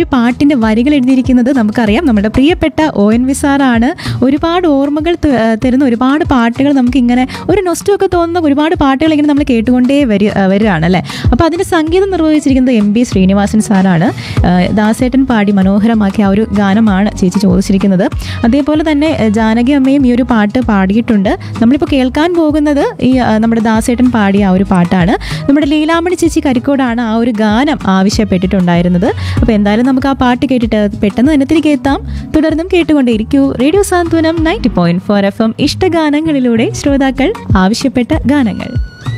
ഒരു പാട്ടിന്റെ വരികൾ എഴുതിയിരിക്കുന്നത് നമുക്കറിയാം നമ്മുടെ പ്രിയപ്പെട്ട ഒ എൻ വി സാറാണ് ഒരുപാട് ഓർമ്മകൾ ത- ആ, തരുന്ന ഒരുപാട് പാട്ടുകൾ നമുക്ക് ഇങ്ങനെ ഒരു നൊസ്റ്റൊക്കെ തോന്നുന്ന ഒരുപാട് പാട്ടുകൾ ഇങ്ങനെ നമ്മൾ കേട്ടുകൊണ്ടേ വരി ആ, വരികയാണ് അല്ലേ അപ്പോൾ അതിന്റെ സംഗീതം നിർവഹിച്ചിരിക്കുന്നത് എം ബി ശ്രീനിവാസൻ സാറാണ് ആ, ദാസേട്ടൻ പാടി മനോഹരമാക്കിയ ആ ഒരു ഗാനമാണ് ചേച്ചി ചോദിച്ചിരിക്കുന്നത് അതേപോലെ തന്നെ ആ, ജാനകി അമ്മയും ഈ ഒരു പാട്ട് പാടിയിട്ടുണ്ട് നമ്മളിപ്പോൾ കേൾക്കാൻ പോകുന്നത് ഈ ആ, നമ്മുടെ ദാസേട്ടൻ പാടിയ ആ ഒരു പാട്ടാണ് നമ്മുടെ ലീലാമണി ചേച്ചി കരിക്കോടാണ് ആ ഒരു ഗാനം ആവശ്യപ്പെട്ടിട്ടുണ്ടായിരുന്നത് അപ്പോൾ എന്തായാലും നമുക്ക് ആ പാട്ട് കേട്ടിട്ട് പെട്ടെന്ന് തന്നെ തിരികെ എത്താം തുടർന്നും കേട്ടുകൊണ്ടേയിരിക്കൂ radio Santhwanam ninety point four F M ഇഷ്ടഗാനങ്ങളിലൂടെ ശ്രോതാക്കൾ ആവശ്യപ്പെട്ട ഗാനങ്ങൾ